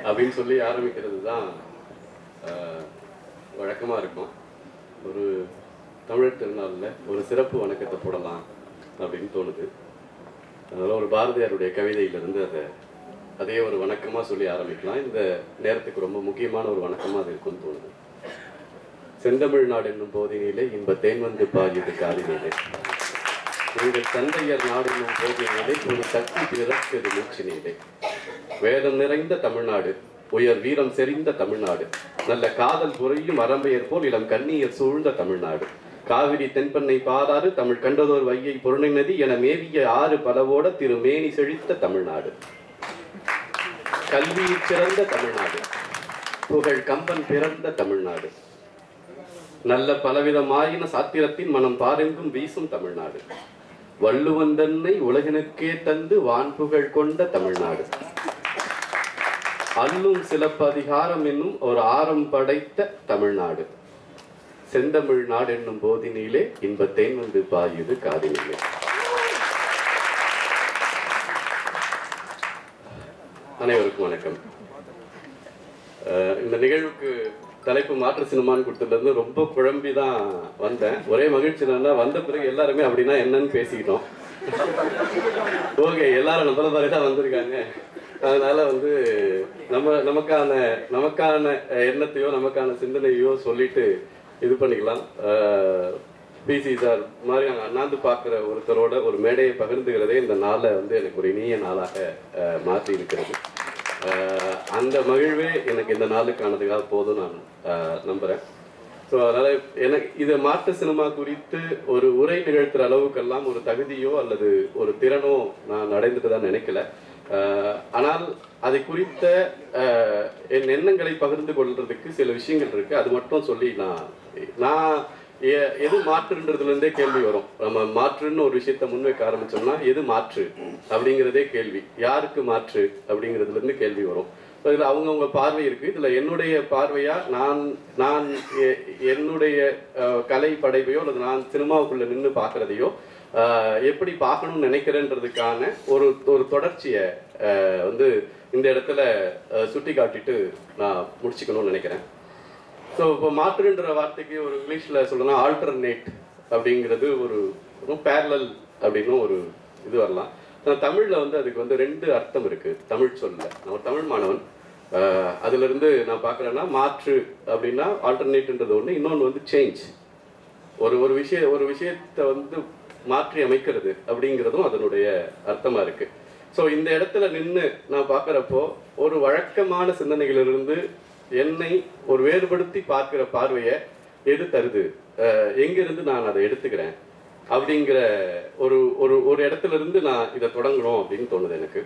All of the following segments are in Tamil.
அப்படின்னு சொல்லி ஆரம்பிக்கிறது தான் வழக்கமாக இருக்கும் ஒரு தமிழர் திருநாளில் ஒரு சிறப்பு வணக்கத்தை போடலாம் அப்படின்னு தோணுது அதனால ஒரு பாரதியாருடைய கவிதையிலிருந்து அதை அதே ஒரு வணக்கமாக சொல்லி ஆரம்பிக்கலாம் இந்த நேரத்துக்கு ரொம்ப முக்கியமான ஒரு வணக்கமாக அது இருக்கும்னு தோணுது செந்தமிழ்நாடு என்னும் போதினிலே இன்ப தேன் வந்து பாயுது காதினிலே உங்கள் தந்தையர் நாடு என்னும் போதினிலே ஒரு சக்தி பிறக்குது மூச்சினிலே வேதம் நிறைந்த தமிழ்நாடு உயர் வீரம் செறிந்த தமிழ்நாடு நல்ல காதல் புரியும் அரம்பையர் போல் இளம் கண்ணியர் சூழ்ந்த தமிழ்நாடு காவிரி தென்பண்ணை பாதாறு தமிழ் கண்டதோர் வையை பொருணை நதி என மேவிய ஆறு பலவோட திரு மேனி செழித்த தமிழ்நாடு கல்வியில் சிறந்த தமிழ்நாடு புகழ் கம்பன் பிறந்த தமிழ்நாடு நல்ல பலவிதமாயின சாத்திரத்தின் மனம் பாரெங்கும் வீசும் தமிழ்நாடு வள்ளுவன் தன்னை உலகினுக்கே தந்து வான்புகழ் கொண்ட தமிழ்நாடு அல்லும் சிலப்பதிகாரம் என்னும் ஒரு ஆரம் படைத்த தமிழ்நாடு செந்தமிழ் நாடு என்னும் போதினிலே இன்பத்தேன் வந்து பாயுது காதினிலே அனைவருக்கும் வணக்கம் அஹ் இந்த நிகழ்வுக்கு தலைப்பு மாற்று சினிமான்னு கொடுத்ததுலேருந்து ரொம்ப குழம்பி தான் வந்தேன் ஒரே மகிழ்ச்சி என்னன்னா வந்த பிறகு எல்லாருமே அப்படின்னா என்னன்னு பேசிக்கிட்டோம் ஓகே எல்லாரும் நம்மள மாதிரி தான் வந்திருக்காங்க அதனால வந்து நம்ம நமக்கான நமக்கான எண்ணத்தையோ நமக்கான சிந்தனையோ சொல்லிட்டு இது பண்ணிக்கலாம் பிசி சார் மாதிரி நாங்கள் அண்ணாந்து பார்க்குற ஒருத்தரோட ஒரு மேடையை பகிர்ந்துக்கிறதே இந்த நாளை வந்து எனக்கு ஒரு இனிய நாளாக அஹ், மாற்றி இருக்கிறது அஹ், அந்த மகிழ்வே எனக்கு இந்த நாளுக்கானதுக்காக போதும் நான் அஹ், நம்புறேன் ஸோ அதனால எனக்கு இதை மாற்று சினிமா குறித்து ஒரு உரை நிகழ்த்துற அளவுக்கெல்லாம் ஒரு தகுதியோ அல்லது ஒரு திறனோ நான் அடைந்துட்டு தான் நினைக்கல அஹ், ஆனால் அதை குறித்த அஹ், என் எண்ணங்களை பகிர்ந்து கொள்றதுக்கு சில விஷயங்கள் இருக்கு அது மட்டும் சொல்லி நான் நான் எ- எது மாற்றுன்றதுல இருந்தே கேள்வி வரும் நம்ம மாற்றுன்னு ஒரு விஷயத்த முன்வைக்க ஆரம்பிச்சோம்னா எது மாற்று அப்படிங்கிறதே கேள்வி யாருக்கு மாற்று அப்படிங்கிறதுல இருந்து கேள்வி வரும் So, இதுல அவங்கவுங்க பார்வை இருக்கு இதுல என்னுடைய பார்வையா நான் நான் எ- என்னுடைய அஹ், கலை படைப்பையோ அல்லது நான் சினிமாவுக்குள்ள நின்று பார்க்கறதையோ அஹ், எப்படி பார்க்கணும்னு நினைக்கிறேன்றதுக்கான ஒரு ஒரு தொடர்ச்சியை அஹ், வந்து இந்த இடத்துல அஹ், சுட்டி காட்டிட்டு நான் முடிச்சுக்கணும்னு நினைக்கிறேன் ஸோ இப்போ மாற்றுன்ற வார்த்தைக்கு ஒரு இங்கிலீஷில் சொல்லணும்னா ஆல்டர்னேட் அப்படிங்கிறது ஒரு பேரலல் அப்படின்னு ஒரு இது வரலாம் ஆனா தமிழ்ல வந்து அதுக்கு வந்து ரெண்டு அர்த்தம் இருக்கு தமிழ் சொல்ல நான் ஒரு தமிழ் மாணவன் ஆஹ் அதுல இருந்து நான் பார்க்கறேன்னா மாற்று அப்படின்னா ஆல்டர்னேட்ன்றது ஒன்று இன்னொன்று வந்து சேஞ்ச் ஒரு ஒரு விஷய ஒரு விஷயத்தை வந்து மாற்றி அமைக்கிறது அப்படிங்கிறதும் அதனுடைய அர்த்தமா இருக்கு ஸோ இந்த இடத்துல நின்று நான் பார்க்குறப்போ ஒரு வழக்கமான சிந்தனைகளிலிருந்து என்னை ஒரு வேறுபடுத்தி பார்க்கிற பார்வையை எது தருது அஹ் எங்கிருந்து நான் அதை எடுத்துக்கிறேன் அப்படிங்கிற ஒரு ஒரு ஒரு இடத்துல இருந்து நான் இதை தொடங்கணும் அப்படின்னு தோணுது எனக்கு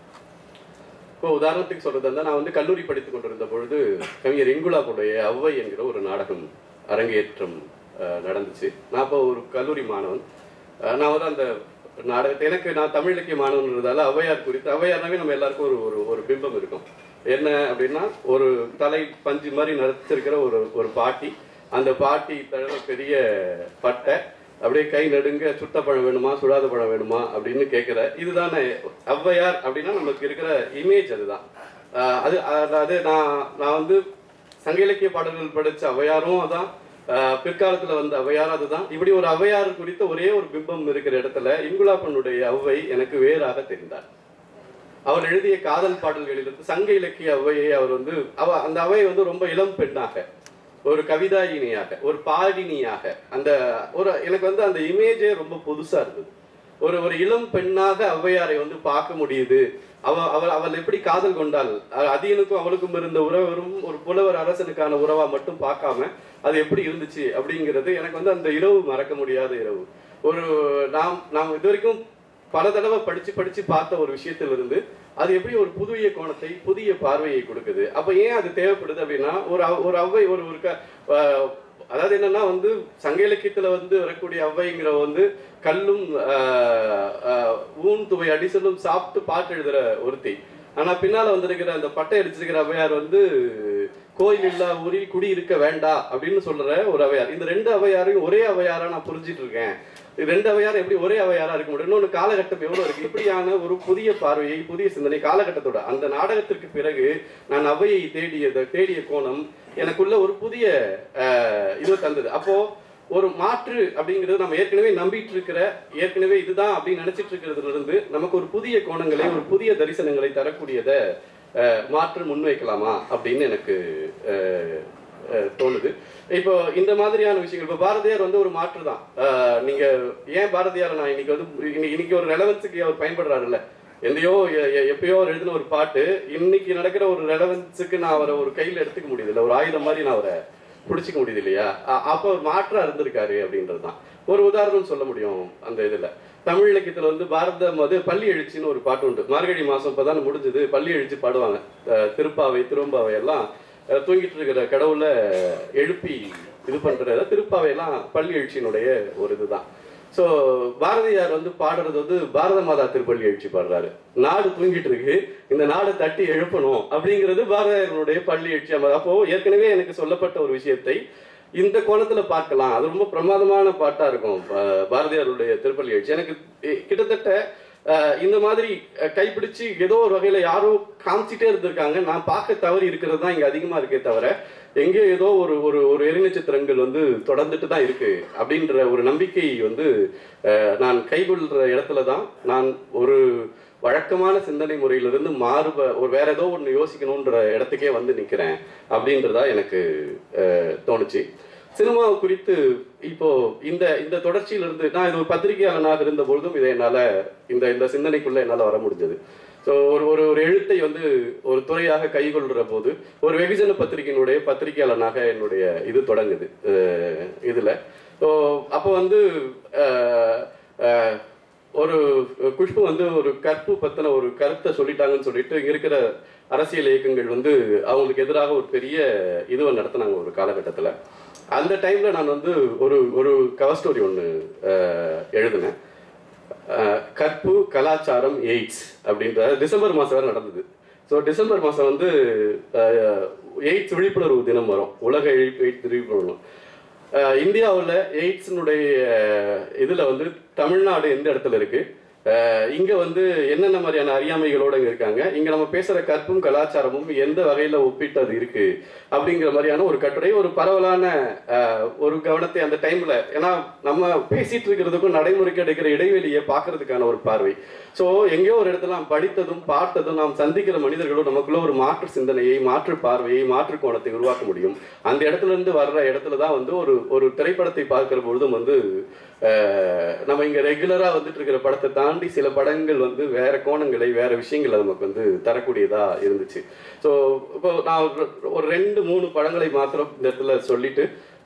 இப்போ உதாரணத்துக்கு சொல்றது இருந்தா நான் வந்து கல்லூரி படித்துக் கொண்டிருந்த பொழுது கவிஞர் இங்குலாவுடைய ஔவை என்கிற ஒரு நாடகம் அரங்கேற்றம் அஹ், நடந்துச்சு நான் அப்போ ஒரு கல்லூரி மாணவன் அஹ், நான் வந்து அந்த நாடகத்தை எனக்கு நான் தமிழ் இலக்கிய மாணவன்றதால ஔவையார் குறித்து ஔவையார்னாவே நம்ம எல்லாருக்கும் ஒரு ஒரு ஒரு பிம்பம் இருக்கும் என்ன அப்படின்னா ஒரு தலை பஞ்சு மாதிரி நடத்திருக்கிற ஒரு ஒரு பாட்டி அந்த பாட்டி தழுவ பெரிய பட்டை அப்படியே கை நடுங்க சுட்ட பழம் வேணுமா சுடாத பழம் வேணுமா அப்படின்னு கேட்கிற இதுதானே ஔவையார் அப்படின்னா நமக்கு இருக்கிற இமேஜ் அதுதான் ஆஹ் அது அதாவது நான் நான் வந்து சங்க இலக்கிய பாடல்கள் படிச்ச ஔவையாரும் அதான் ஆஹ் பிற்காலத்துல வந்த ஔவையார் அதுதான் இப்படி ஒரு ஔவையார் குறித்த ஒரே ஒரு பிம்பம் இருக்கிற இடத்துல இங்குலாப்பனுடைய ஔவை எனக்கு வேறாக தெரிந்தார் அவர் எழுதிய காதல் பாடல்களிலிருந்து சங்க இலக்கிய ஔவையை அவர் வந்து அவ அந்த அவை வந்து ரொம்ப இளம் பெண்ணாக ஒரு கவிதாயினியாக ஒரு பாடினியாக அந்த ஒரு எனக்கு வந்து அந்த இமேஜே ரொம்ப புதுசா இருந்தது ஒரு ஒரு இளம் பெண்ணாக ஔவையாரை வந்து பார்க்க முடியுது அவ அவள் அவள் எப்படி காதல் கொண்டாள் அ- அதியனுக்கும் அவளுக்கும் இருந்த உறவரும் ஒரு புலவர் அரசனுக்கான உறவா மட்டும் பார்க்காம அது எப்படி இருந்துச்சு அப்படிங்கிறது எனக்கு வந்து அந்த இரவு மறக்க முடியாத இரவு ஒரு நாம் நாம் இது வரைக்கும் பல தடவை படிச்சு படிச்சு பார்த்த ஒரு விஷயத்திலிருந்து அது எப்படி ஒரு புதிய கோணத்தை புதிய பார்வையை கொடுக்குது அப்ப ஏன் அது தேவைப்படுது அப்படின்னா ஒரு அவ்- ஒரு அவ்வை ஒரு ஒரு க- ஆஹ் அதாவது என்னன்னா வந்து சங்க இலக்கியத்துல வந்து வரக்கூடிய அவ்வைங்கிற வந்து கல்லும் ஆஹ், ஆஹ், ஊன் துவை அடிசலும் சாப்பிட்டு பாட்டு எழுதுற ஒருத்தி ஆனா பின்னால வந்திருக்கிற அந்த பட்டை அடிச்சிருக்கிற அவ்வையார் வந்து கோயில் இல்லா ஊரில் குடி இருக்க வேண்டாம் அப்படின்னு சொல்ற ஒரு அவையார் இந்த ரெண்டு அவையாரையும் ஒரே அவையாரா நான் புரிஞ்சிட்டு இருக்கேன் இது ரெண்டு அவையார் எப்படி ஒரே அவையாரா இருக்க முடியும் இன்னொன்று காலகட்டம் எவ்வளவு இருக்கு இப்படியான ஒரு புதிய பார்வையை புதிய சிந்தனை காலகட்டத்தோட அந்த நாடகத்திற்கு பிறகு நான் அவையை தேடிய தேடிய கோணம் எனக்குள்ள ஒரு புதிய அஹ், இது தந்தது அப்போ ஒரு மாற்று அப்படிங்கிறது நம்ம ஏற்கனவே நம்பிட்டு இருக்கிற ஏற்கனவே இதுதான் அப்படின்னு நினைச்சிட்டு இருக்கிறதுல இருந்து நமக்கு ஒரு புதிய கோணங்களை ஒரு புதிய தரிசனங்களை தரக்கூடியதை அஹ், மாற்று முன்வைக்கலாமா அப்படின்னு எனக்கு அஹ், அஹ், தோணுது இப்போ இந்த மாதிரியான விஷயங்கள் இப்போ பாரதியார் வந்து ஒரு மாற்று தான் அஹ், நீங்க ஏன் பாரதியார் நான் இன்னைக்கு வந்து இன்னைக்கு- இன்னைக்கு ஒரு ரெலவன்ஸுக்கு அவர் பயன்படுறாருல்ல எந்தையோ எ- எ- எப்பயோ அவர் எழுதின ஒரு பாட்டு இன்னைக்கு நடக்கிற ஒரு ரெலவன்ஸுக்கு நான் அவரை ஒரு கையில எடுத்துக்க முடியுது இல்ல ஒரு ஆயுதம் மாதிரி நான் அவரை பிடிச்சிக்க முடியுது இல்லையா அ- அப்ப ஒரு மாற்றா இருந்திருக்காரு அப்படின்றது தான் ஒரு உதாரணம் சொல்ல முடியும் அந்த இதுல தமிழ் இலக்கியத்துல வந்து பாரத மது பள்ளி எழுச்சின்னு ஒரு பாட்டு உண்டு மார்கழி மாசம் இப்பதான் முடிஞ்சது பள்ளி எழுச்சி பாடுவாங்க அஹ் திருப்பாவை திரும்பாவை எல்லாம் அஹ் தூங்கிட்டு இருக்கிற கடவுளை எழுப்பி இது பண்றத திருப்பாவை எல்லாம் பள்ளி எழுச்சியினுடைய ஒரு இதுதான் சோ பாரதியார் வந்து பாடுறது வந்து பாரத மாதா திருப்பள்ளி எழுச்சி பாடுறாரு நாடு தூங்கிட்டு இருக்கு இந்த நாடு தட்டி எழுப்பணும் அப்படிங்கிறது பாரதியாருடைய பள்ளி எழுச்சி அம- அப்போ ஏற்கனவே எனக்கு சொல்லப்பட்ட ஒரு விஷயத்தை இந்த கோணத்துல பார்க்கலாம் அது ரொம்ப பிரமாதமான பாட்டா இருக்கும் பா- பாரதியாருடைய திருப்பள்ளி எழுச்சி எனக்கு இ- கிட்டத்தட்ட அஹ், இந்த மாதிரி அஹ், கைப்பிடிச்சு ஏதோ ஒரு வகையில யாரோ காமிச்சிட்டே இருந்திருக்காங்க நான் பார்க்க தவறி இருக்கிறது தான் இங்க அதிகமா இருக்கே தவிர எங்கேயோ ஏதோ ஒரு ஒரு ஒரு எரிநட்சத்திரங்கள் வந்து தொடர்ந்துட்டு தான் இருக்கு அப்படின்ற ஒரு நம்பிக்கை வந்து அஹ், நான் கைகொள்ற இடத்துல தான் நான் ஒரு வழக்கமான சிந்தனை முறையிலிருந்து மாறுப ஒரு வேற ஏதோ ஒன்று யோசிக்கணுன்ற இடத்துக்கே வந்து நிக்கிறேன் அப்படின்றதா எனக்கு அஹ், தோணுச்சு சினிமா குறித்து இப்போ இந்த இந்த தொடர்ச்சியில இருந்து நான் இது ஒரு பத்திரிகையாளனாக இருந்த பொழுதும் இதை என்னால இந்த இந்த சிந்தனைக்குள்ள என்னால வர முடிஞ்சது ஸோ ஒரு ஒரு ஒரு எழுத்தை வந்து ஒரு துறையாக கைகொள்கிற போது ஒரு வெகுஜன பத்திரிகையினுடைய பத்திரிகையாளனாக என்னுடைய இது தொடங்குது அஹ் இதுல ஸோ அப்போ வந்து அஹ், அஹ், ஒரு குஷ்பு வந்து ஒரு கற்பு பத்தின ஒரு கருத்தை சொல்லிட்டாங்கன்னு சொல்லிட்டு இங்க இருக்கிற அரசியல் இயக்கங்கள் வந்து அவங்களுக்கு எதிராக ஒரு பெரிய இதுவை நடத்தினாங்க ஒரு காலகட்டத்தில் அந்த டைம்ல நான் வந்து ஒரு ஒரு கவர் ஸ்டோரி ஒன்று எழுதினேன் அஹ், கற்பு கலாச்சாரம் எய்ட்ஸ் அப்படின்ற டிசம்பர் மாதம் வேறு நடந்தது ஸோ டிசம்பர் மாதம் வந்து எய்ட்ஸ் விழிப்புணர்வு தினம் வரும் உலக எய்ட்ஸ் விழிப்புணர்வு அஹ், இந்தியாவுல எய்ட்ஸினுடைய இதுல வந்து தமிழ்நாடு எந்த இடத்துல இருக்கு அஹ், இங்க வந்து என்னென்ன மாதிரியான அறியாமைகளோட இங்க இருக்காங்க இங்க நம்ம பேசுற கற்பும் கலாச்சாரமும் எந்த வகையில ஒப்பிட்டு அது இருக்கு அப்படிங்கிற மாதிரியான ஒரு கட்டுரை ஒரு பரவலான அஹ், ஒரு கவனத்தை அந்த டைம்ல ஏன்னா நம்ம பேசிட்டு இருக்கிறதுக்கும் நடைமுறைக்கு எடுக்கிற இடைவெளியை பார்க்கறதுக்கான ஒரு பார்வை ஸோ எங்கேயோ ஒரு இடத்துல நாம் படித்ததும் பார்த்ததும் நாம் சந்திக்கிற மனிதர்களும் நமக்குள்ள ஒரு மாற்று சிந்தனையை மாற்று பார்வையை மாற்று கோணத்தை உருவாக்க முடியும் அந்த இடத்துல இருந்து வர்ற இடத்துல தான் வந்து ஒரு ஒரு திரைப்படத்தை பார்க்கிற பொழுதும் வந்து அஹ், நம்ம இங்க ரெகுலரா வந்துட்டு இருக்கிற படத்தை தாண்டி சில படங்கள் வந்து வேற கோணங்களை வேற விஷயங்களை நமக்கு வந்து தரக்கூடியதா இருந்துச்சு ஸோ இப்போ நான் ஒரு- ஒரு ரெண்டு மூணு படங்களை மாத்திரம் இந்த இடத்துல சொல்லிட்டு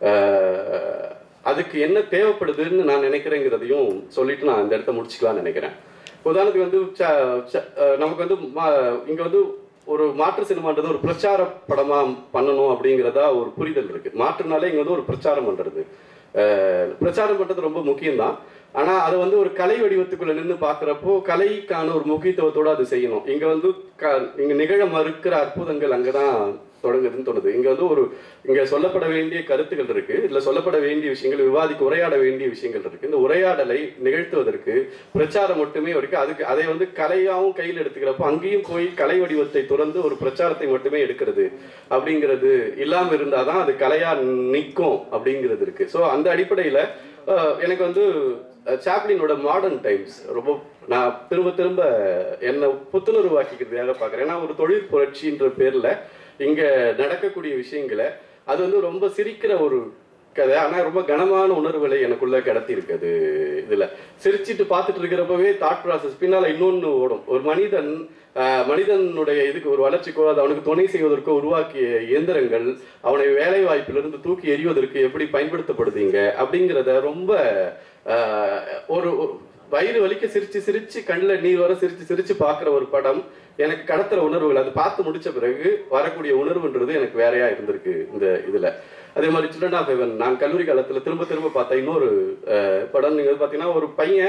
அஹ், அதுக்கு என்ன தேவைப்படுதுன்னு நான் நினைக்கிறேங்கிறதையும் சொல்லிட்டு நான் இந்த இடத்த முடிச்சுக்கலாம்னு நினைக்கிறேன் உதாரணத்துக்கு வந்து ச- ச- அஹ் நமக்கு வந்து மா- இங்க வந்து ஒரு மாற்று சினிமான்றது ஒரு பிரச்சார படமா பண்ணணும் அப்படிங்கிறதா ஒரு புரிதல் இருக்கு மாற்றுனாலே இங்க வந்து ஒரு பிரச்சாரம் பண்றது அஹ் பிரச்சாரம் பண்றது ரொம்ப முக்கியம்தான் ஆனா அதை வந்து ஒரு கலை வடிவத்துக்குள்ள நின்று பாக்குறப்போ கலைக்கான ஒரு முக்கியத்துவத்தோட அது செய்யணும் இங்க வந்து க- இங்க நிகழ மறுக்கிற அற்புதங்கள் அங்கதான் தொடங்குதுன்னு தோணுது இங்க வந்து ஒரு இங்க சொல்லப்பட வேண்டிய கருத்துக்கள் இருக்கு இதுல சொல்லப்பட வேண்டிய விஷயங்கள் விவாதிக்க உரையாட வேண்டிய விஷயங்கள் இருக்கு இந்த உரையாடலை நிகழ்த்துவதற்கு பிரச்சாரம் மட்டுமே இருக்கு அதுக்கு அதை வந்து கலையாவும் கையில் எடுத்துக்கிறப்போ அங்கேயும் போய் கலை வடிவத்தை துறந்து ஒரு பிரச்சாரத்தை மட்டுமே எடுக்கிறது அப்படிங்கிறது இல்லாம இருந்தாதான் அது கலையா நிற்கும் அப்படிங்கிறது இருக்கு ஸோ அந்த அடிப்படையில அஹ், எனக்கு வந்து அஹ், சாப்ளினோட மாடர்ன் டைம்ஸ் ரொம்ப நான் திரும்ப திரும்ப என்னை புத்துணர்வாக்கிக்கிறதுக்காக பார்க்குறேன் ஏன்னா ஒரு தொழில் புரட்சின்ற பேர்ல இங்க நடக்கக்கூடிய விஷயங்களை அது வந்து ரொம்ப சிரிக்கிற ஒரு கதை ஆனா ரொம்ப கனமான உணர்வுகளை எனக்குள்ள கிடத்தி இருக்குது இதுல சிரிச்சிட்டு பார்த்துட்டு இருக்கிறப்பவே தாட் ப்ராசஸ் பின்னால இன்னொன்னு ஓடும் ஒரு மனிதன் ஆஹ், மனிதனுடைய இதுக்கு ஒரு வளர்ச்சிக்கோ அது அவனுக்கு துணை செய்வதற்கோ உருவாக்கிய இயந்திரங்கள் அவனை வேலை வாய்ப்பிலிருந்து தூக்கி எறிவதற்கு எப்படி பயன்படுத்தப்படுதுங்க அப்படிங்கிறத ரொம்ப ஆஹ், ஒரு ஒரு வயிறு வலிக்க சிரிச்சு சிரிச்சு கண்ணில் நீர் வர சிரிச்சு சிரிச்சு பார்க்குற ஒரு படம் எனக்கு கடத்துற உணர்வுகள் அது பார்த்து முடிச்ச பிறகு வரக்கூடிய உணர்வுன்றது எனக்கு வேறையா இருந்திருக்கு இந்த இதுல அதே மாதிரி சில்ட்ரன் ஆஃப் ஹெவன் நான் கல்லூரி காலத்துல திரும்ப திரும்ப பார்த்த இன்னொரு அஹ், படம் நீங்க பார்த்தீங்கன்னா ஒரு பையன்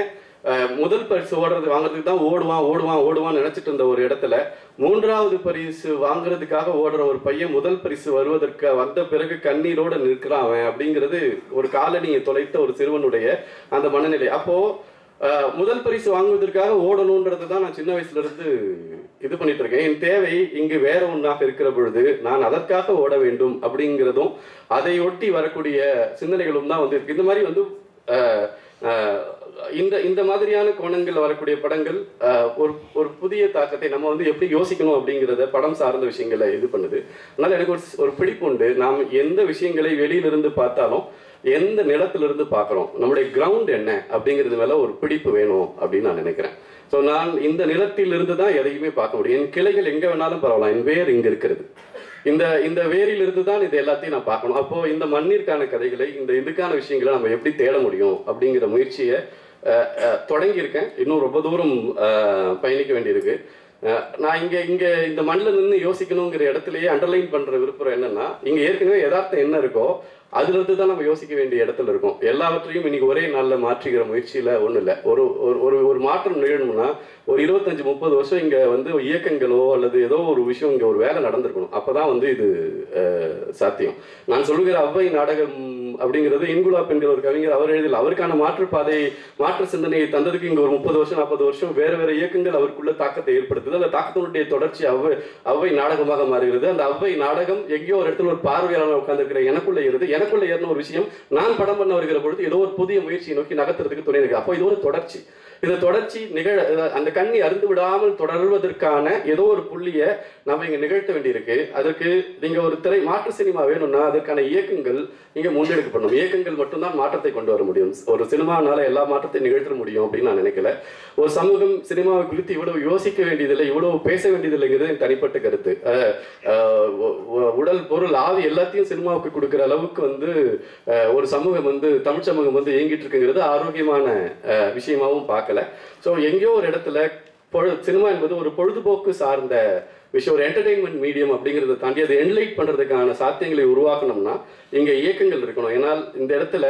அஹ், முதல் பரிசு ஓடுறது வாங்குறதுக்கு தான் ஓடுவான் ஓடுவான் ஓடுவான் நினைச்சிட்டு இருந்த ஒரு இடத்துல மூன்றாவது பரிசு வாங்குறதுக்காக ஓடுற ஒரு பையன் முதல் பரிசு வருவதற்கு வந்த பிறகு கண்ணீரோட நிற்கிறான் அவன் அப்படிங்கிறது ஒரு காலனியை தொலைத்த ஒரு சிறுவனுடைய அந்த மனநிலை அப்போ அஹ், முதல் பரிசு வாங்குவதற்காக ஓடணுன்றது தான் நான் சின்ன வயசுல இருந்து இது பண்ணிட்டு இருக்கேன் என் தேவை இங்கு வேற ஒன்றாக இருக்கிற பொழுது நான் அதற்காக ஓட வேண்டும் அப்படிங்கிறதும் அதை ஒட்டி வரக்கூடிய சிந்தனைகளும் தான் வந்து இருக்கு இந்த மாதிரி வந்து அஹ், அஹ், இந்த இந்த மாதிரியான கோணங்கள் வரக்கூடிய படங்கள் அஹ், ஒரு ஒரு புதிய தாக்கத்தை நம்ம வந்து எப்படி யோசிக்கணும் அப்படிங்கிறத படம் சார்ந்த விஷயங்களை இது பண்ணுது அதனால எனக்கு ஒரு ஒரு பிடிப்பு உண்டு நாம் எந்த விஷயங்களை வெளியிலிருந்து பார்த்தாலும் எந்த நிலத்திலிருந்து பார்க்குறோம் நம்முடைய கிரவுண்ட் என்ன அப்படிங்கிறது மேல ஒரு பிடிப்பு வேணும் அப்படின்னு நான் நினைக்கிறேன் ஸோ நான் இந்த நிலத்திலிருந்து தான் எதையுமே பார்க்க முடியும் என் கிளைகள் எங்க வேணாலும் பரவாயில்ல என் வேர் இங்க இருக்கிறது இந்த இந்த வேரிலிருந்து தான் இது எல்லாத்தையும் நான் பார்க்கணும் அப்போ இந்த மண்ணிற்கான கதைகளை இந்த இதுக்கான விஷயங்களை நம்ம எப்படி தேட முடியும் அப்படிங்கிற முயற்சியை அஹ், அஹ், தொடங்கியிருக்கேன் இன்னும் ரொம்ப தூரம் அஹ், பயணிக்க வேண்டியிருக்கு அஹ், நான் இங்க இங்க இந்த மண்ணில் நின்று யோசிக்கணுங்கிற இடத்துலயே அண்டர்லைன் பண்ற விருப்பம் என்னன்னா இங்க ஏற்கனவே யதார்த்தம் என்ன இருக்கோ அதுல இருந்து தான் நம்ம யோசிக்க வேண்டிய இடத்துல இருக்கோம் எல்லாவற்றையும் இன்னைக்கு ஒரே நாள்ல மாற்றிக்கிற முயற்சியில ஒண்ணும் இல்லை ஒரு ஒரு ஒரு ஒரு மாற்றம் நிகழணும்னா ஒரு இருபத்தஞ்சு முப்பது வருஷம் இங்க வந்து இயக்கங்களோ அல்லது ஏதோ ஒரு விஷயம் இங்க ஒரு வேலை நடந்திருக்கணும் அப்பதான் வந்து இது அஹ், சாத்தியம் நான் சொல்லுகிற அவ்வை நாடகம் அப்படிங்கிறது இன்குலாப் என்கிற ஒரு கவிஞர் அவர் எழுதல அவருக்கான மாற்றுப்பாதை மாற்று சிந்தனையை தந்ததுக்கு இங்க ஒரு முப்பது வருஷம் நாற்பது வருஷம் வேற வேற இயக்கங்கள் அவருக்குள்ள தாக்கத்தை ஏற்படுத்துது அந்த தாக்கத்தினுடைய தொடர்ச்சி அவ்வை அவ்வை நாடகமாக மாறுகிறது அந்த அவ்வை நாடகம் எங்கேயோ ஒரு இடத்துல ஒரு பார்வையாளர் உட்கார்ந்திருக்கிற எனக்குள்ள ஏறுது எனக்குள்ள ஏறின ஒரு விஷயம் நான் படம் பண்ண வருகிற பொழுது ஏதோ ஒரு புதிய முயற்சியை நோக்கி நகர்த்துறதுக்கு துணை இருக்கு அப்போ இது ஒரு தொடர்ச்சி இந்த தொடர்ச்சி நிகழ அந்த கண்ணி அருந்து விடாமல் தொடர்வதற்கான ஏதோ ஒரு புள்ளிய நம்ம இங்க நிகழ்த்த வேண்டியிருக்கு அதற்கு நீங்க ஒரு திரை மாற்று சினிமா வேணும்னா அதற்கான இயக்கங்கள் இங்க முன்னெடுக்கப்படணும் இயக்கங்கள் மட்டும்தான் மாற்றத்தை கொண்டு வர முடியும் ஒரு சினிமானால எல்லா மாற்றத்தையும் நிகழ்த்த முடியும் அப்படின்னு நான் நினைக்கல ஒரு சமூகம் சினிமாவை குறித்து இவ்வளவு யோசிக்க வேண்டியதில்லை இவ்வளவு பேச வேண்டியதில்லைங்கிறது என் தனிப்பட்ட கருத்து அஹ், அஹ், உ- உ- உடல் பொருள் ஆவி எல்லாத்தையும் சினிமாவுக்கு கொடுக்கிற அளவுக்கு வந்து அஹ், ஒரு சமூகம் வந்து தமிழ் சமூகம் வந்து இயங்கிட்டு இருக்குங்கிறது ஆரோக்கியமான அஹ், விஷயமாவும் பார்க்கல ஸோ எங்கேயோ ஒரு இடத்துல பொழு சினிமா என்பது ஒரு பொழுதுபோக்கு சார்ந்த விஷயம் ஒரு என்டர்டெயின்மெண்ட் மீடியம் அப்படிங்கிறத தாண்டி அதை என்லைட் பண்றதுக்கான சாத்தியங்களை உருவாக்கணும்னா இங்க இயக்கங்கள் இருக்கணும் ஏன்னால் இந்த இடத்துல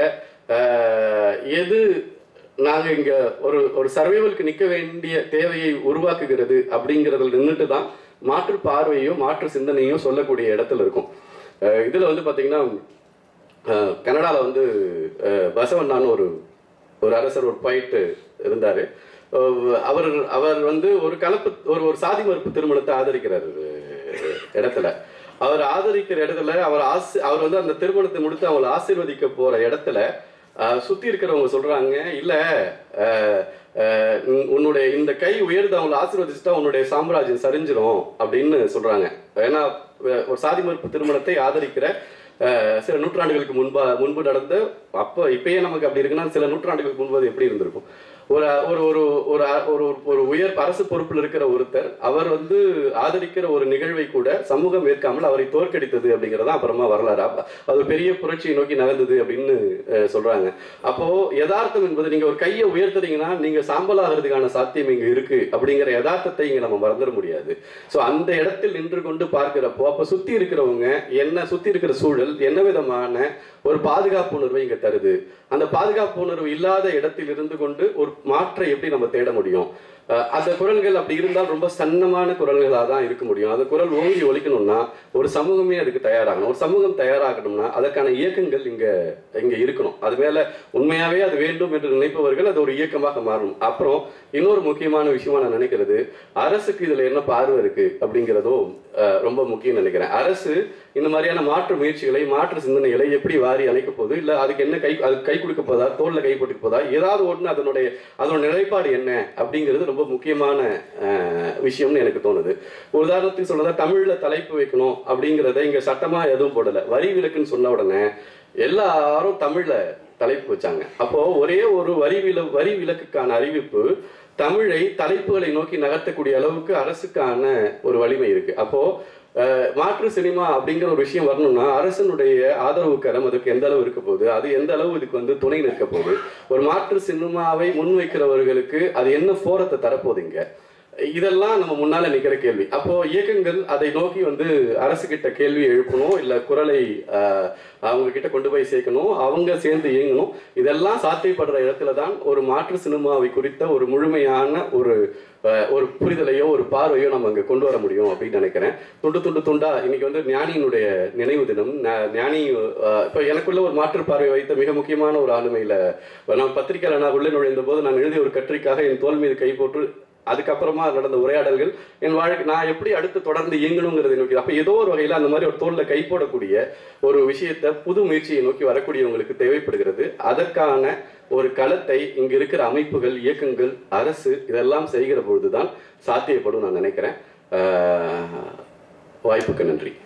அஹ், எது நாங்க இங்க ஒரு ஒரு சர்வைவலுக்கு நிக்க வேண்டிய தேவையை உருவாக்குகிறது அப்படிங்கறதுல நின்றுட்டு தான் மாற்று பார்வையோ மாற்று சிந்தனையோ சொல்லக்கூடிய இடத்துல இருக்கும் அஹ், இதுல வந்து பாத்தீங்கன்னா அஹ், கனடால வந்து அஹ், பசவண்ணான்னு ஒரு ஒரு அரசர் ஒரு பாயிண்ட் இருந்தாரு அஹ் அவர் அவர் வந்து ஒரு கலப்பு ஒரு ஒரு சாதி மறுப்பு திருமணத்தை ஆதரிக்கிறார் அஹ் இடத்துல அவர் ஆதரிக்கிற இடத்துல அவர் ஆசி அவர் வந்து அந்த திருமணத்தை முடித்து அவங்களை ஆசீர்வதிக்க போற இடத்துல அஹ், சுத்தி இருக்கிறவங்க சொல்றாங்க இல்ல அஹ், அஹ், உன்- உன்னுடைய இந்த கை உயர்ந்து அவங்களை ஆசீர்வதிச்சுட்டா உன்னுடைய சாம்ராஜ்யம் சரிஞ்சிரும் அப்படின்னு சொல்றாங்க ஏன்னா அஹ், ஒரு சாதி மறுப்பு திருமணத்தை ஆதரிக்கிற அஹ், சில நூற்றாண்டுகளுக்கு முன்பா முன்பு நடந்த அப்போ இப்பயே நமக்கு அப்படி இருக்குன்னா சில நூற்றாண்டுகளுக்கு முன்பு அது எப்படி இருந்திருக்கும் ஒரு ஒரு ஒரு ஒரு ஒரு ஒரு உயர் அரசு பொறுப்பில் இருக்கிற ஒருத்தர் அவர் வந்து ஆதரிக்கிற ஒரு நிகழ்வை கூட சமூகம் ஏற்காமல் அவரை தோற்கடித்தது அப்படிங்கறத அப்புறமா வரலாறு அப்ப அது ஒரு பெரிய புரட்சியை நோக்கி நகர்ந்தது அப்படின்னு அஹ், சொல்றாங்க அப்போ யதார்த்தம் என்பது நீங்க ஒரு கையை உயர்த்துறீங்கன்னா நீங்க சாம்பல் ஆகிறதுக்கான சாத்தியம் இங்க இருக்கு அப்படிங்கிற யதார்த்தத்தை இங்க நம்ம மறந்துட முடியாது சோ அந்த இடத்தில் நின்று கொண்டு பார்க்கிறப்போ அப்ப சுத்தி இருக்கிறவங்க என்ன சுத்தி இருக்கிற சூழல் என்ன விதமான ஒரு பாதுகாப்பு உணர்வை இங்க தருது அந்த பாதுகாப்பு உணர்வு இல்லாத இடத்தில் இருந்து கொண்டு ஒரு மாற்றை எப்படி நம்ம தேட முடியும் அஹ் அந்த குரல்கள் அப்படி இருந்தால் ரொம்ப சன்னமான குரல்களாக தான் இருக்க முடியும் அந்த குரல் ஓங்கி ஒலிக்கணும்னா ஒரு சமூகமே அதுக்கு தயாராகணும் ஒரு சமூகம் தயாராகணும்னா அதற்கான இயக்கங்கள் இங்க இங்க இருக்கணும் அது மேல உண்மையாவே அது வேண்டும் என்று நினைப்பவர்கள் அது ஒரு இயக்கமாக மாறும் அப்புறம் இன்னொரு முக்கியமான விஷயமா நான் நினைக்கிறது அரசுக்கு இதுல என்ன பார்வை இருக்கு அப்படிங்கிறதும் அஹ், ரொம்ப முக்கியம் நினைக்கிறேன் அரசு இந்த மாதிரியான மாற்று முயற்சிகளை மாற்று சிந்தனைகளை எப்படி வாரி அணைக்க போகுது இல்ல அதுக்கு என்ன கை அது கை கொடுக்க போதா தோல்ல கை போட்டுக்க போதா ஏதாவது ஒண்ணு அதனுடைய அதனோட நிலைப்பாடு என்ன அப்படிங்கிறது ரொம்ப முக்கியமான அஹ், விஷயம்னு எனக்கு தோணுது ஒரு உதாரணத்துக்கு சொன்னதா தமிழ்ல தலைப்பு வைக்கணும் அப்படிங்கிறத இங்க சட்டமா எதுவும் போடல வரி விலக்குன்னு சொன்ன உடனே எல்லாரும் தமிழ்ல தலைப்பு வச்சாங்க அப்போ ஒரே ஒரு வரி வில வரி விலக்குக்கான அறிவிப்பு தமிழை தலைப்புகளை நோக்கி நகர்த்தக்கூடிய அளவுக்கு அரசுக்கான ஒரு வலிமை இருக்கு அப்போ அஹ், மாற்று சினிமா அப்படிங்கிற ஒரு விஷயம் வரணும்னா அரசனுடைய ஆதரவு கரம் அதுக்கு எந்த அளவு இருக்க போகுது அது எந்த அளவு இதுக்கு வந்து துணை நிற்க போகுது ஒரு மாற்று சினிமாவை முன்வைக்கிறவர்களுக்கு அது என்ன போரத்தை தரப்போகுது இங்க இதெல்லாம் நம்ம முன்னால நிக்கிற கேள்வி அப்போ இயக்கங்கள் அதை நோக்கி வந்து அரசு கிட்ட கேள்வி எழுப்பணும் இல்ல குரலை ஆஹ், அவங்க கிட்ட கொண்டு போய் சேர்க்கணும் அவங்க சேர்ந்து இயங்கணும் இதெல்லாம் சாத்தியப்படுற இடத்துல தான் ஒரு மாற்று சினிமாவை குறித்த ஒரு முழுமையான ஒரு ஆஹ், ஒரு புரிதலையோ ஒரு பார்வையோ நம்ம அங்க கொண்டு வர முடியும் அப்படின்னு நினைக்கிறேன் துண்டு துண்டு துண்டா இன்னைக்கு வந்து ஞானியினுடைய நினைவு தினம் ஞா- ஞானி ஆஹ், இப்போ எனக்குள்ள ஒரு மாற்று பார்வை வைத்த மிக முக்கியமான ஒரு ஆளுமையில நான் பத்திரிக்கையாளர் நான் உள்ளே நுழைந்த போது நான் எழுதிய ஒரு கட்டுரைக்காக என் தோல் மீது கை போட்டு அதுக்கப்புறமா நடந்த உரையாடல்கள் என் வாழ்க்கை நான் எப்படி அடுத்து தொடர்ந்து இயங்கணுங்கிறதை நோக்கி அப்ப ஏதோ ஒரு வகையில அந்த மாதிரி ஒரு தோல்ல கை போடக்கூடிய ஒரு விஷயத்த புது முயற்சியை நோக்கி வரக்கூடியவங்களுக்கு தேவைப்படுகிறது அதற்கான ஒரு களத்தை இங்க இருக்கிற அமைப்புகள் இயக்கங்கள் அரசு இதெல்லாம் செய்கிற பொழுதுதான் சாத்தியப்படும் நான் நினைக்கிறேன் ஆஹ் வாய்ப்புக்கு நன்றி